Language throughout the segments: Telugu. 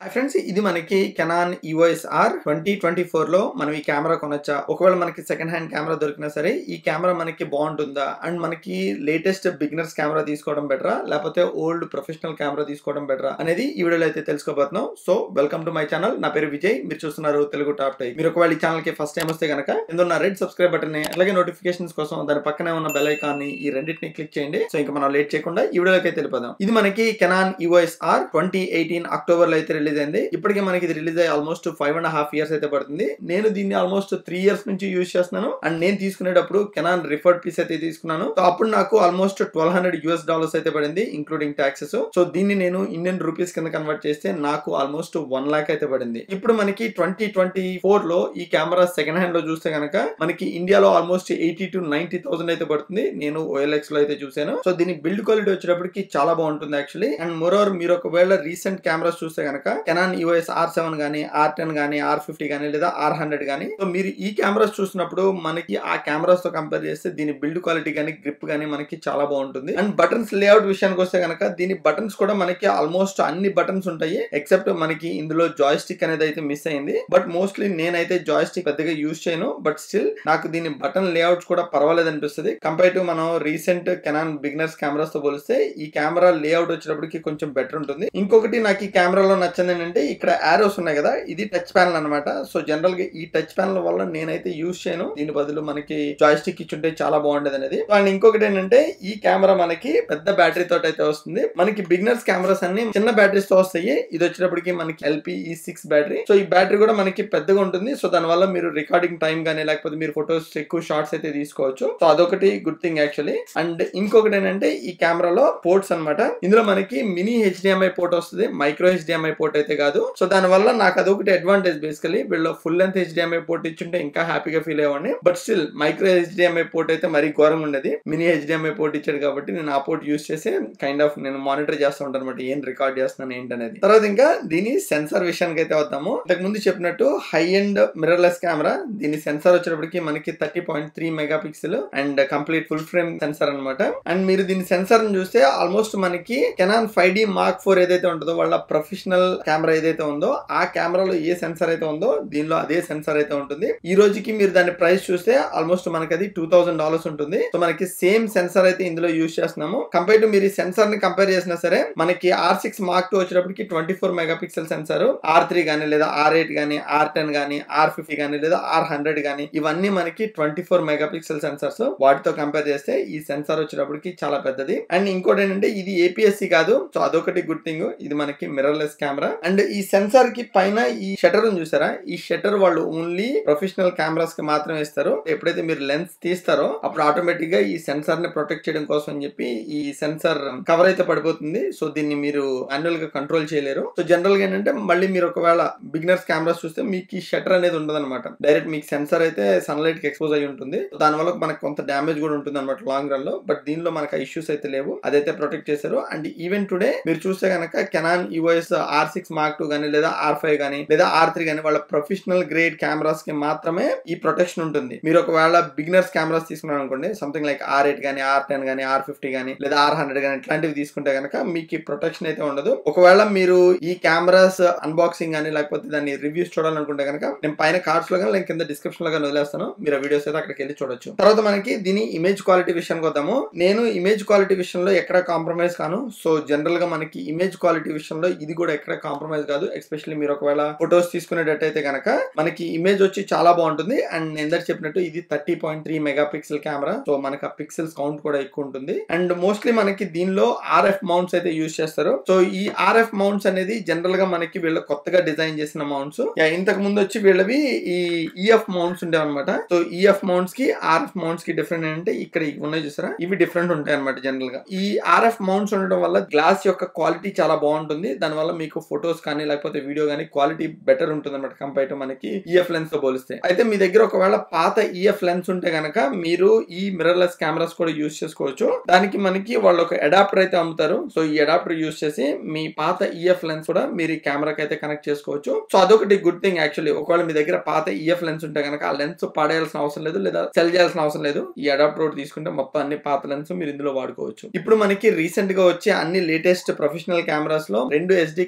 హాయ్ ఫ్రెండ్స్ ఇది మనకి Canon EOS R twenty twenty four లో మనం ఈ కెమెరా కొనొచ్చా ఒకవేళ మనకి సెకండ్ హ్యాండ్ కెమెరా దొరికినా సరే ఈ కెమెరా మనకి బాగుంటుందా అండ్ మనకి లేటెస్ట్ బిగినర్స్ కెమెరా తీసుకోవడం బెటరా లేకపోతే ఓల్డ్ ప్రొఫెషనల్ కెమెరా తీసుకోవడం బెటరా అనేది ఈ వీడియోలో అయితే తెలుసుకోబోతున్నాం so welcome to my channel నా పేరు విజయ్ మీరు చూస్తున్నారు తెలుగు టాప్ టై మీరు ఒకవేళ ఈ ఛానల్ కి ఫస్ట్ టైం వస్తే కనుక ఇందున్న రెడ్ సబ్స్క్రైబ్ బటన్ ని అలాగే నోటిఫికేషన్స్ కోసం దాని పక్కనే ఉన్న బెల్ ఐకాన్ ని ఈ రెండింటిని క్లిక్ చేయండి సో ఇంకా మనం లేట్ చేయకుండా ఈ వీడియోలోకి అయితే వెళ్ళిపోదాం ఇది మనకి Canon EOS R twenty eighteen October లో అయితే రిలీజ్ అయింది ఇప్పటికే మనకి ఇది రిలీజ్ అయ్యి almost five and half years అయితే పడుతుంది నేను దీన్ని ఆల్మోస్ట్ త్రీ ఇయర్స్ నుంచి యూజ్ చేస్తున్నాను అండ్ నేను తీసుకునేటప్పుడు కెనాన్ రిఫర్డ్ పీస్ అయితే తీసుకున్నాను సో అప్పుడు నాకు almost twelve hundred US dollars అయితే పడింది ఇంక్లూడింగ్ టాక్సెస్ సో దీన్ని నేను ఇండియన్ రూపీస్ కింద కన్వర్ట్ చేస్తే నాకు ఆల్మోస్ట్ వన్ లాక్ అయితే పడింది ఇప్పుడు మనకి ట్వంటీ ట్వంటీ ఫోర్ లో ఈ కెమెరా సెకండ్ హ్యాండ్ లో చూస్తే కనుక మనకి ఇండియాలో almost eighty to ninety thousand అయితే పడుతుంది నేను ఓఎల్ఎక్స్ లో అయితే చూసాను సో దీని బిల్డ్ క్వాలిటీ వచ్చేటప్పటికి చాలా బాగుంటుంది యాక్చువల్లీ అండ్ మోర్ ఓవర్ మీరు ఒకవేళ రీసెంట్ కెమెరాస్ చూస్తే కనుక కెనాన్ యూఎస్ ఆర్ సెవెన్ గానీ ఆర్ టెన్ గానీ ఆర్ ఫిఫ్టీ గానీ లేదా ఆర్ హండ్రెడ్ గానీ సో మీరు ఈ కెమెరాస్ చూసినప్పుడు మనకి ఆ కెమెరాస్ తో కంపేర్ చేస్తే దీని బిల్డ్ క్వాలిటీ గానీ గ్రిప్ గానీ మనకి చాలా బాగుంటుంది అండ్ బటన్స్ లేఅవుట్ విషయానికి వస్తే కనుక దీని బటన్స్ కూడా మనకి ఆల్మోస్ట్ అన్ని బటన్స్ ఉంటాయి ఎక్సెప్ట్ మనకి ఇందులో జాయ్ స్టిక్ అనేది అయితే మిస్ అయింది బట్ మోస్ట్లీ నేనైతే జాయ్ స్టిక్ పెద్దగా యూజ్ చేయను బట్ స్టిల్ నాకు దీని బటన్ లేఅవుట్స్ కూడా పర్వాలేదు అనిపిస్తుంది కంపేర్ టు మనం రీసెంట్ కెనాన్ బిగినర్స్ కెమెరాస్ తో పోలిస్తే ఈ కెమెరా లేఅవుట్ వచ్చేటప్పటికి కొంచెం బెటర్ ఉంటుంది ఇంకొకటి నాకు ఈ కెమెరాలో నచ్చింది ఏంటంటే ఇక్కడ ఆరోస్ ఉన్నాయి కదా ఇది టచ్ ప్యానల్ అనమాట సో జనరల్ గా ఈ టచ్ ప్యానల్ వల్ల నేనైతే యూజ్ చేయను దీని బదులు మనకి జాయ్ స్టిక్ ఇచ్చుంటే చాలా బాగుండేది అనేది అండ్ ఇంకొకటి ఏంటంటే ఈ కెమెరా మనకి పెద్ద బ్యాటరీ తోటి అయితే వస్తుంది మనకి బిగినర్స్ కెమెరాస్ అన్ని చిన్న బ్యాటరీస్ తో వస్తాయి ఇది వచ్చేటప్పటికి మనకి LP E six battery so ఈ బ్యాటరీ కూడా మనకి పెద్దగా ఉంటుంది సో దాని వల్ల మీరు రికార్డింగ్ టైం కానీ లేకపోతే మీరు ఫొటోస్ ఎక్కువ షార్ట్స్ అయితే తీసుకోవచ్చు సో అదొకటి గుడ్ థింగ్ యాక్చువల్లీ అండ్ ఇంకొకటి ఏంటంటే ఈ కెమెరాలో పోర్ట్స్ అన్నమాట ఇందులో మనకి మినీ హెచ్డిఎంఐ పోర్ట్ వస్తుంది మైక్రో హెచ్డిఎంఐ పోర్ట్ అయితే కాదు సో దాని వల్ల నాకు అదొకటి అడ్వాంటేజ్ బేసికలీ వీళ్ళు ఫుల్ లెంత్ హెచ్డిఎంఐ పోర్ట్ ఇచ్చుంటే ఇంకా హ్యాపీగా ఫీల్ అయ్యేవాడిని but still micro HDMI port అయితే మరీ ఘోరంగా ఉండేది మినీ హెచ్డిఎంఐ పోర్ట్ ఇచ్చాడు కాబట్టి నేను ఆ పోర్ట్ యూస్ చేసి కైండ్ ఆఫ్ నేను మానిటర్ చేస్తూ ఉంటాను అనమాట ఏం రికార్డ్ చేస్తున్నాను ఏంటనేది తర్వాత ఇంకా దీని సెన్సార్ విషయానికి అయితే వద్దాము ఇంతకు ముందు చెప్పినట్టు హై అండ్ మిర్రర్లెస్ కెమెరా దీని సెన్సార్ వచ్చేటప్పటికి మనకి thirty point three megapixel and complete full frame sensor అనమాట అండ్ మీరు దీని సెన్సార్ చూస్తే ఆల్మోస్ట్ మనకి Canon five D mark four ఏదైతే ఉంటుందో వాళ్ళ ప్రొఫెషనల్ కెమెరా ఏదైతే ఉందో ఆ కెమెరాలో ఏ సెన్సార్ అయితే ఉందో దీనిలో అదే సెన్సార్ అయితే ఉంటుంది ఈ రోజుకి మీరు దాని ప్రైస్ చూస్తే ఆల్మోస్ట్ మనకి అది టూ థౌసండ్ డాలర్స్ ఉంటుంది సో మనకి సేమ్ సెన్సార్ అయితే ఇందులో యూజ్ చేస్తున్నాము కంపేర్ టు మీరు ఈ సెన్సార్ ని కంపేర్ చేసినా సరే మనకి ఆర్ సిక్స్ మార్క్ టూ వచ్చేటప్పటికి twenty four megapixel sensor R three గానీ లేదా ఆర్ ఎయిట్ గానీ ఆర్ టెన్ గానీ ఆర్ ఫిఫ్టీ గానీ లేదా ఆర్ హండ్రెడ్ గానీ ఇవన్నీ మనకి twenty four megapixel sensors వాటితో కంపేర్ చేస్తే ఈ సెన్సార్ వచ్చేటప్పటికి చాలా పెద్దది అండ్ ఇంకోటి ఏంటంటే ఇది ఏపీఎస్సి కాదు సో అదొకటి గుడ్ థింగ్ ఇది మనకి మిర్రర్లెస్ కెమెరా అండ్ ఈ సెన్సార్ కి పైన ఈ షటర్ చూసారా ఈ షటర్ వాళ్ళు ఓన్లీ ప్రొఫెషనల్ కెమెరాస్ కి మాత్రమే ఇస్తారు ఎప్పుడైతే మీరు లెన్స్ తీస్తారో అప్పుడు ఆటోమేటిక్ గా ఈ సెన్సార్ ని ప్రొటెక్ట్ చేయడం కోసం అని చెప్పి ఈ సెన్సార్ కవర్ అయితే పడిపోతుంది సో దీన్ని మీరు మాన్యువల్ గా కంట్రోల్ చేయలేరు సో జనరల్ గా ఏంటంటే మళ్ళీ మీరు ఒకవేళ బిగినర్స్ కెమెరాస్ చూస్తే మీకు ఈ షటర్ అనేది ఉండదు అనమాట డైరెక్ట్ మీకు సెన్సార్ అయితే సన్లైట్ కి ఎక్స్పోజ్ అయి ఉంటుంది దానివల్ల మనకు కొంత డ్యామేజ్ కూడా ఉంటుంది అనమాట లాంగ్ రన్ లో బట్ దీనిలో మనకు ఇష్యూస్ అయితే లేవు అదైతే ప్రొటెక్ట్ చేశారు అండ్ ఈవెన్ టుడే మీరు చూస్తే కనుక Canon EOS R six mark two గానీ లేదా ఆర్ ఫైవ్ గానీ లేదా ఆర్ త్రీ గానీ వాళ్ళ ప్రొఫెషనల్ గ్రేడ్ కెమెరాస్ కి మాత్రమే ఈ ప్రొటెక్షన్ ఉంటుంది మీరు ఒకవేళ బిగినర్స్ కెమెరాస్ తీసుకున్నారు అనుకోండి సంథింగ్ లైక్ ఆర్ ఎయిట్ గానీ ఆర్ టెన్ గానీ ఆర్ ఫిఫ్టీ గానీ లేదా ఆర్ హండ్రెడ్ గానీ ఇట్లాంటివి తీసుకుంటే కనుక మీకు ప్రొటెక్షన్ అయితే ఉండదు ఒకవేళ మీరు ఈ కెమెరాస్ అన్బాక్సింగ్ గానీ లేకపోతే దాన్ని రివ్యూస్ చూడాలనుకుంటే కనుక నేను పైన కార్డ్స్ లో కానీ నేను కింద డిస్క్రిప్షన్ లో కానీ వదిలేస్తాను మీరు వీడియోస్ అయితే అక్కడికి వెళ్ళి చూడొచ్చు తర్వాత మనకి దీని ఇమేజ్ క్వాలిటీ విషయానికి వద్దాము నేను ఇమేజ్ క్వాలిటీ విషయంలో ఎక్కడ కాంప్రమైజ్ కాను సో జనరల్ గా మనకి ఇమేజ్ క్వాలిటీ విషయంలో ఇది కూడా ఎక్కడ కాంప్రమైజ్ కాదు ఎస్పెషల్లీ మీరు ఒకవేళ ఫొటోస్ తీసుకునేటట్టయితే కనుక మనకి ఇమేజ్ వచ్చి చాలా బాగుంటుంది అండ్ నేను ఎందరు చెప్పినట్టు ఇది thirty point three megapixel camera so మనకి ఆ పిక్సెల్స్ కౌంట్ కూడా ఎక్కువ ఉంటుంది అండ్ మోస్ట్లీ మనకి దీనిలో ఆర్ఎఫ్ మౌంట్స్ అయితే యూజ్ చేస్తారు సో ఈ ఆర్ఎఫ్ మౌంట్స్ అనేది జనరల్ గా మనకి వీళ్ళు కొత్తగా డిజైన్ చేసిన మౌంట్స్ ఇంతకు ముందు వచ్చి వీళ్ళవి ఈ ఈఎఫ్ మౌంట్స్ ఉండేవి అనమాట సో ఈఎఫ్ మౌంట్స్ కి ఆర్ఎఫ్ మౌంట్స్ కి డిఫరెంట్ ఏంటంటే ఇక్కడ ఇవి ఉన్నాయి చూసారా ఇవి డిఫరెంట్ ఉంటాయి అనమాట జనరల్ గా ఈ ఆర్ఎఫ్ మౌంట్స్ ఉండడం వల్ల గ్లాస్ యొక్క క్వాలిటీ చాలా బాగుంటుంది దాని వల్ల మీకు ఫొటోస్ కానీ లేకపోతే వీడియో కానీ క్వాలిటీ బెటర్ ఉంటుంది అనమాట కంపేర్ టు మనకి ఈఎఫ్ లెన్స్ తో పోలిస్తే అయితే మీ దగ్గర ఒకవేళ పాత ఈఎఫ్ లెన్స్ ఉంటే గనక మీరు ఈ మిర్రర్లెస్ కెమెరాస్ కూడా యూస్ చేసుకోవచ్చు దానికి మనకి వాళ్ళు ఒక అడాప్టర్ అయితే అమ్ముతారు సో ఈ అడాప్టర్ యూస్ చేసి మీ పాత ఈఎఫ్ లెన్స్ కూడా మీరు ఈ కెమెరాకి అయితే కనెక్ట్ చేసుకోవచ్చు సో అదొకటి గుడ్ థింగ్ యాక్చువల్లీ ఒకవేళ మీ దగ్గర పాత ఈఎఫ్ లెన్స్ ఉంటే కనుక ఆ లెన్స్ పాడేయాల్సిన అవసరం లేదు లేదా సెల్ చేయాల్సిన అవసరం లేదు ఈ అడాప్టర్ ఒకటి తీసుకుంటే మొత్తం అన్ని పాత లెన్స్ మీరు ఇందులో వాడుకోవచ్చు ఇప్పుడు మనకి రీసెంట్ గా వచ్చే అన్ని లేటెస్ట్ ప్రొఫెషనల్ కెమెరాస్ లో రెండు ఎస్డి కార్డ్ స్లాట్స్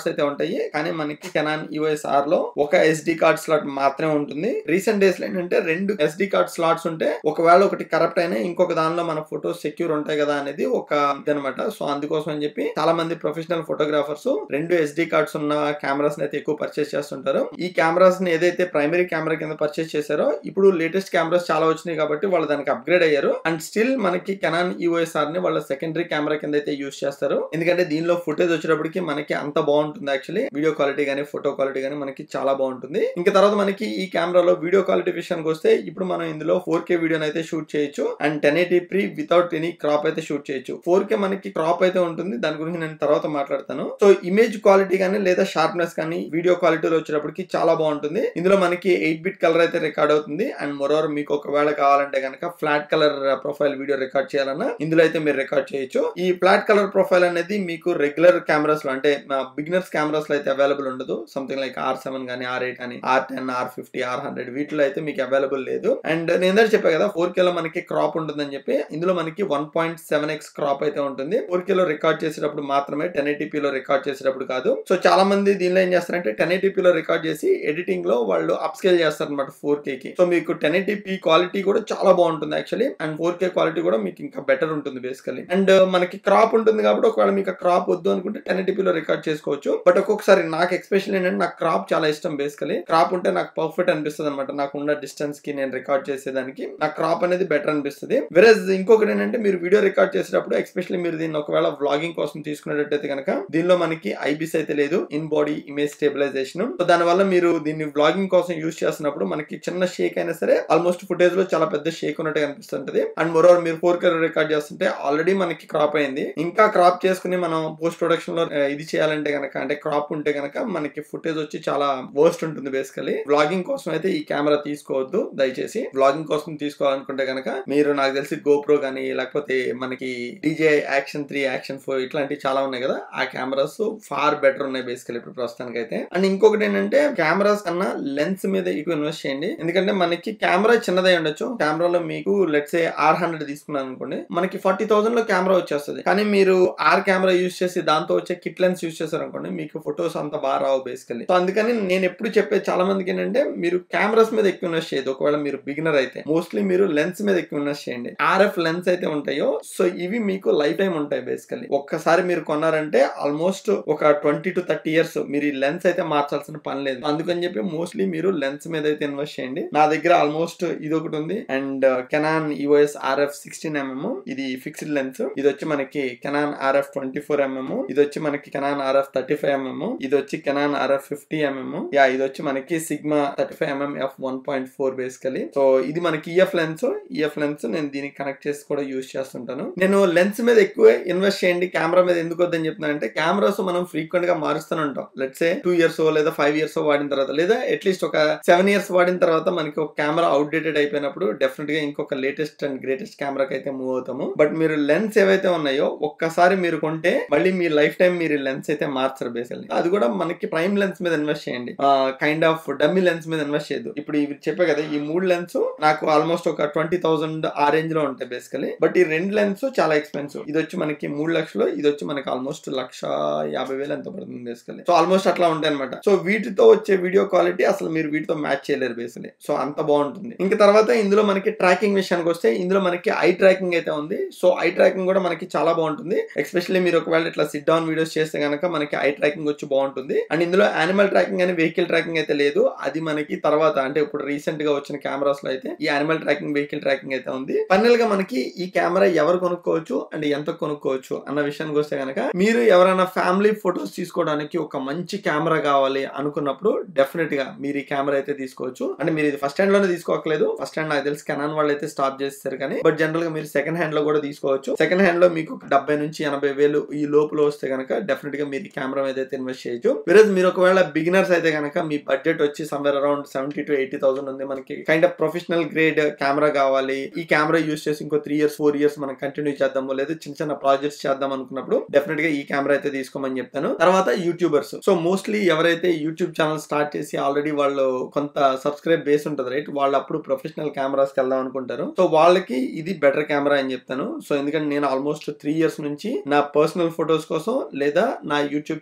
స్లాట్స్ అయితే ఉంటాయి కానీ మనకి కెనాన్ యూఎస్ ఆర్ లో ఒక ఎస్డి కార్డ్ స్లాట్ మాత్రమే ఉంటుంది రీసెంట్ డేస్ లో ఏంటంటే రెండు ఎస్డి కార్డ్ స్లాట్స్ ఉంటే ఒకవేళ ఒకటి కరప్ట్ అయినా ఇంకొక దానిలో మన ఫోటోస్ సెక్యూర్ ఉంటాయి కదా అనేది ఒక ఇదనమాట సో అందుకోసం అని చెప్పి చాలా మంది ప్రొఫెషనల్ ఫోటోగ్రాఫర్స్ రెండు ఎస్డి కార్డ్స్ ఉన్న కెమెరాస్ అయితే ఎక్కువ పర్చేస్ చేస్తుంటారు ఈ కెమెరాస్ ని ఏదైతే ప్రైమరీ కెమెరా కింద పర్చేస్ చేశారో ఇప్పుడు లేటెస్ట్ కెమెరాస్ చాలా వచ్చినాయి కాబట్టి వాళ్ళు దానికి అప్గ్రేడ్ అయ్యారు అండ్ స్టిల్ మనకి కెనాన్ యూఎస్ఆర్ ని వాళ్ళ సెకండరీ కెమెరా కింద అయితే యూస్ చేస్తారు ఎందుకంటే దీనిలో ఫుటేజ్ వచ్చేటప్పటికి మనకి అంత బాగుంటుంది యాక్చువల్లీ వీడియో క్వాలిటీ గానీ ఫోటో క్వాలిటీ గానీ మనకి చాలా బాగుంటుంది ఇంకా తర్వాత మనకి ఈ కెమెరాలో వీడియో క్వాలిటీ విషయానికి వస్తే ఇప్పుడు మనం ఇందులో ఫోర్ కే వీడియోని అయితే షూట్ చేయొచ్చు and ten eighty P without any crop అయితే షూట్ చేయొచ్చు ఫోర్ కే మనకి క్రాప్ అయితే ఉంటుంది దాని గురించి నేను తర్వాత మాట్లాడతాను సో ఇమేజ్ క్వాలిటీ కానీ లేదా షార్ప్నెస్ కానీ వీడియో క్వాలిటీలో వచ్చేటప్పటికి చాలా బాగుంటుంది ఇందులో మనకి ఎయిట్ బిట్ కలర్ అయితే రికార్డ్ అవుతుంది అండ్ మోరోవర్ మీకు ఒకవేళ కావాలంటే కనుక flat colour profile video record చేయాలన్నా ఇందులో అయితే మీరు రికార్డ్ చేయొచ్చు ఈ ఫ్లాట్ కలర్ ప్రొఫైల్ అనేది మీకు రెగ్యులర్ కెమెరాస్ లో అంటే బిగినర్స్ కెమెరాస్ లో అయితే అవైలబుల్ ఉండదు సంథింగ్ లైక్ ఆర్ సెవెన్ కానీ ఆర్ ఎయిట్ కానీ R ten R fifty R hundred వీటిలో అయితే మీకు అవైలబుల్ లేదు అండ్ నేను ఏంటంటే చెప్పా కదా ఫోర్ కే లో మనకి క్రాప్ ఉంటుందని చెప్పి ఇందులో మనకి one point seven X crop అయితే ఉంటుంది ఫోర్ కే లో రికార్డ్ చేసేటప్పుడు మాత్రమే టెన్ లో రికార్డ్ చేసేటప్పుడు కాదు సో చాలా మంది దీనిలో ఏం చేస్తారంటే టెన్ లో రికార్డ్ చేసి ఎడిటింగ్ లో వాళ్ళు అప్ స్కేల్ చేస్తారు అనమాట ఫోర్ కే కి సో మీకు టెన్ క్వాలిటీ కూడా చాలా బాగుంటుంది actually and four K quality కూడా మీకు ఇంకా బెటర్ ఉంటుంది బేసికలీ అండ్ మనకి క్రాప్ ఉంటుంది కాబట్టి ఒకవేళ మీకు క్రాప్ వద్దు అనుకుంటే టెన్ లో రికార్డ్ చేసుకోవచ్చు బట్ ఒక్కొక్కసారి నాకు ఎక్స్పెషల్ ఏంటంటే నాకు క్రాప్ చాలా ఇష్టం బేసికలీ క్రాప్ ఉంటే నాకు పర్ఫెక్ట్ అనిపిస్తుంది అనమాట నాకు ఉన్న డిస్టెన్స్ కి నేను రికార్డ్ చేసేదానికి నాకు క్రాప్ అనేది బెటర్ అనిపిస్తుంది వెరస్ ఇంకొకటి ఏంటంటే మీరు వీడియో రికార్డ్ చేసేటప్పుడు ఎక్స్పెషల్లీ మీరు దీన్ని ఒకవేళ వ్లాగింగ్ కోసం తీసుకునేటట్టయితే కనుక దీనిలో మనకి ఐబిస్ అయితే లేదు in body image stabilization so దానివల్ల మీరు దీన్ని వ్లాగింగ్ కోసం యూస్ చేస్తున్నప్పుడు మనకి చిన్న షేక్ అయినా సరే ఆల్మోస్ట్ ఫుటేజ్ లో చాలా పెద్ద షేక్ ఉన్నట్టు కనిపిస్తుంటది అండ్ మోరోవర్ మీరు ఫోర్ కే రికార్డ్ చేస్తుంటే ఆల్రెడీ మనకి క్రాప్ అయింది ఇంకా క్రాప్ చేసుకుని మనం పోస్ట్ ప్రొడక్షన్ లో ఆ, ఇది చేయాలంటే కనుక అంటే క్రాప్ ఉంటే కనుక మనకి ఫుటేజ్ వచ్చి చాలా వర్స్ట్ ఉంటుంది బేసికలీ వ్లాగింగ్ కోసం అయితే ఈ కెమెరా తీసుకోవద్దు దయచేసి వ్లాగింగ్ కోసం తీసుకోవాలనుకుంటే కనుక మీరు నాకు తెలిసి గోప్రో కానీ లేకపోతే మనకి DJI action three action four ఇట్లాంటివి చాలా ఉన్నాయి కదా ఆ కెమెరాస్ ఫార్ బెటర్ ఉన్నాయి బేసికలీ ఇప్పుడు ప్రస్తుతానికి అయితే అండ్ ఇంకొకటి ఏంటంటే కెమెరాస్ కన్నా లెన్స్ మీద ఎక్కువ ఇన్వెస్ట్ చేయండి ఎందుకంటే మనకి కెమెరా చిన్నదై ఉండొచ్చు కెమెరాలో మీకు లెట్స్ ఏ ఆర్ హండ్రెడ్ తీసుకున్నాను అనుకోండి మనకి ఫార్టీ థౌసండ్ లో కెమెరా వచ్చేస్తుంది కానీ మీరు ఆర్ కెమెరా యూస్ చేసి దాంతో వచ్చే కిట్ లెన్స్ యూస్ చేశారు అనుకోండి మీకు ఫొటోస్ అంత బాగా రావు బేసికలీ సో అందుకని నేను ఎప్పుడు చెప్పేది చాలా మందికి ఏంటంటే మీరు కెమెరాస్ మీద ఎక్కువ ఇన్వెస్ట్ చేయదు ఒకవేళ మీరు బిగినర్ అయితే మోస్ట్లీ మీరు లెన్స్ మీద ఎక్కువ ఇన్వెస్ట్ చేయండి ఆర్ఎఫ్ లెన్స్ అయితే ఉంటాయో సో ఇవి మీకు లైఫ్ టైం ఉంటాయి బేసికలీ ఒక్కసారి మీరు కొన్నారంటే ఆల్మోస్ట్ ఒక ట్వంటీ టు థర్టీ ఇయర్స్ మీరు ఈ లెన్స్ అయితే మార్చాల్సిన పని లేదు అందుకని చెప్పి మోస్ట్లీ మీరు లెన్స్ మీద అయితే ఇన్వెస్ట్ చేయండి నా దగ్గర ఆల్మోస్ట్ ఇది ఒకటి ఉంది and Canon EOS RF sixteen MM ఇది ఫిక్స్డ్ లెన్స్ ఇది వచ్చి మనకి Canon RF twenty four MM ఇది వచ్చి మనకి Canon RF thirty five MM ఇది వచ్చి Canon RF fifty MM yeah ఇది వచ్చి మనకి Sigma thirty five MM F one point four basically so ఇది మనకి ఈఎఫ్ లెన్స్ ఈఎఫ్ లెన్స్ నేను దీనికి కనెక్ట్ చేసి కూడా యూస్ చేస్తుంటాను నేను లెన్స్ మీద ఎక్కువ ఇన్వెస్ట్ చేయండి కెమెరా మీద ఎందుకు వద్దని చెప్తున్నానంటే కెమెరాస్ మనం ఫ్రీక్వెంట్ గా మారుస్తూనే ఉంటాం లెట్స్ ఏ టూ ఇయర్స్ లేదా ఫైవ్ ఇయర్స్ వాడిన తర్వాత లేదా అట్లీస్ట్ ఒక సెవెన్ ఇయర్స్ వాడిన తర్వాత మనకి ఒక కెమెరా అవుట్డేటెడ్ అయిపోయినప్పుడు డెఫినెట్ గా ఇంకొక లేటెస్ట్ అండ్ గ్రేటెస్ట్ కెమెరాకి అయితే మూవ్ అవుతాము బట్ మీరు లెన్స్ ఏవైతే ఉన్నాయో ఒక్కసారి మీరు కొంటే మళ్ళీ మీ లైఫ్ టైం మీరు లెన్స్ అయితే మార్చరు బేసికల్లీ అది కూడా మనకి ప్రైమ్ లెన్స్ మీద ఇన్వెస్ట్ చేయండి కైండ్ ఆఫ్ డమ్మీ లెన్స్ మీద ఇన్వెస్ట్ చేయదు ఇప్పుడు ఇవి చెప్పే కదా ఈ మూడు లెన్స్ నాకు ఆల్మోస్ట్ ఒక ట్వంటీ థౌసండ్ ఆ రేంజ్ లో ఉంటాయి బేసికలీ బట్ ఈ రెండు లెన్స్ చాలా ఎక్స్పెన్సివ్ ఇది వచ్చి మనకి మూడు లక్షలు ఇది వచ్చి మనకి ఆల్మోస్ట్ లక్ష యాభై వేలు ఎంత పడుతుంది బేసికలీ సో ఆల్మోస్ట్ అట్లా ఉంటాయి అనమాట సో వీటితో వచ్చే వీడియో క్వాలిటీ అసలు మీరు వీటితో మ్యాచ్ చేయలేరు బేసికలీ సో అంత బాగుంటుంది ఇంకా తర్వాత ఇందులో మనకి ట్రాకింగ్ విషయానికి వస్తే ఇందులో మనకి ఐ ట్రాకింగ్ అయితే ఉంది సో ఐ ట్రాకింగ్ కూడా మనకి చాలా బాగుంటుంది ఎస్పెషల్లీ మీరు ఒకవేళ ఇట్లా సిట్ డౌన్ వీడియోస్ చేస్తే కనుక మనకి ఐ ట్రాకింగ్ వచ్చి బాగుంటుంది అండ్ ఇందులో యానిమల్ ట్రాకింగ్ అని వెహికల్ ట్రాకింగ్ అయితే లేదు అది మనకి తర్వాత అంటే ఇప్పుడు రీసెంట్ గా వచ్చిన కెమెరాస్ లో అయితే ఈ యానిమల్ ట్రాకింగ్ వెహికల్ ట్రాకింగ్ అయితే ఉంది ఫైనల్ గా మనకి ఈ కెమెరా ఎవరు కొనుక్కోవచ్చు అండ్ ఎంత కొనుక్కోవచ్చు అన్న విషయానికి వస్తే కనుక మీరు ఎవరైనా ఫ్యామిలీ ఫొటోస్ తీసుకోవడానికి ఒక మంచి కెమెరా కావాలి అనుకున్నప్పుడు డెఫినెట్ గా మీరు ఈ కెమెరా అయితే తీసుకోవచ్చు అంటే మీరు ఇది ఫస్ట్ హ్యాండ్ లోనే తీసుకోవట్లేదు ఫస్ట్ హ్యాండ్ నాకు తెలిసి కెనాన్ వాళ్ళు అయితే స్టాప్ చేస్తారు కానీ బట్ జనరల్ గా మీరు సెకండ్ హ్యాండ్ లో కూడా తీసుకోవచ్చు సెకండ్ హ్యాండ్ లో మీకు ఒక డెబ్బై నుంచి ఎనభై వేలు ఈ లోపల వస్తే కనుక డెఫినెట్ గా మీరు ఈ కెమెరా మీద అయితే ఇన్వెస్ట్ చేయొచ్చు విరోజ్ మీరు ఒకవేళ బిగినర్స్ అయితే కనుక మీ బడ్జెట్ వచ్చి somewhere around seventy to eighty thousand ఉంది మనకి kind of professional grade camera కావాలి ఈ కెమెరా యూస్ చేసి ఇంకో త్రీ ఇయర్స్ ఫోర్ ఇయర్స్ మనం కంటిన్యూ చేద్దాము లేదా చిన్న చిన్న ప్రాజెక్ట్స్ చేద్దాం అనుకున్నప్పుడు డెఫినెట్ గా ఈ కెమెరా అయితే తీసుకోమని చెప్తాను తర్వాత యూట్యూబర్స్ సో మోస్ట్లీ ఎవరైతే యూట్యూబ్ ఛానల్ స్టార్ట్ చేసి ఆల్రెడీ వాళ్ళు కొంత సబ్స్క్రైబ్ బేస్ ఉంటుంది రైట్ వాళ్ళు అప్పుడు ప్రొఫెషనల్ కెమెరాస్కి వెళ్దాం అనుకుంటారు సో వాళ్ళకి ఇది బెటర్ కెమెరా అని చెప్తాను సో ఎందుకంటే నేను ఆల్మోస్ట్ త్రీ ఇయర్స్ నుంచి నా పర్సనల్ ఫొటోస్ కోసం లేదా నా యూట్యూబ్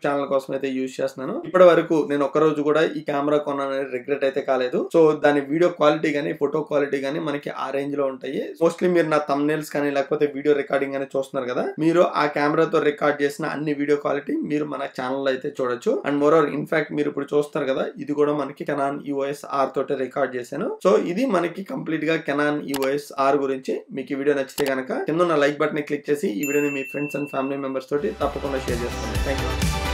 ఛానల్ కోసం అయితే యూజ్ చేస్తున్నాను ఇప్పటి వరకు నేను ఒక రోజు కూడా ఈ కెమెరా కొనాలని రిగ్రెట్ అయితే కాలేదు సో దాని వీడియో క్వాలిటీ కానీ ఫోటో క్వాలిటీ కానీ మనకి ఆ రేంజ్ లో ఉంటాయి మోస్ట్లీ మీరు నా తమ్నేల్స్ కానీ లేకపోతే వీడియో రికార్డింగ్ అని చూస్తున్నారు కదా మీరు ఆ కెమెరాతో రికార్డ్ చేసిన అన్ని వీడియో క్వాలిటీ మీరు మన ఛానల్ అయితే చూడొచ్చు అండ్ మోరోవర్ ఇన్ఫాక్ట్ మీరు ఇప్పుడు చూస్తారు కదా ఇది కూడా మనకి కెనాన్ యూఎస్ ఆర్ తోటి రికార్డ్ చేశాను సో ఇది మనకి కంప్లీట్ గా కెనాన్ యూఎస్ ఆర్ గురించి మీకు ఈ వీడియో నచ్చితే కనుక కింద ఉన్న లైక్ బటన్ క్లిక్ చేసి ఈ వీడియోని మీ ఫ్రెండ్స్ అండ్ ఫ్యామిలీ మెంబర్స్ తోటి తప్పకుండా షేర్ చేసుకోండి థ్యాంక్ యూ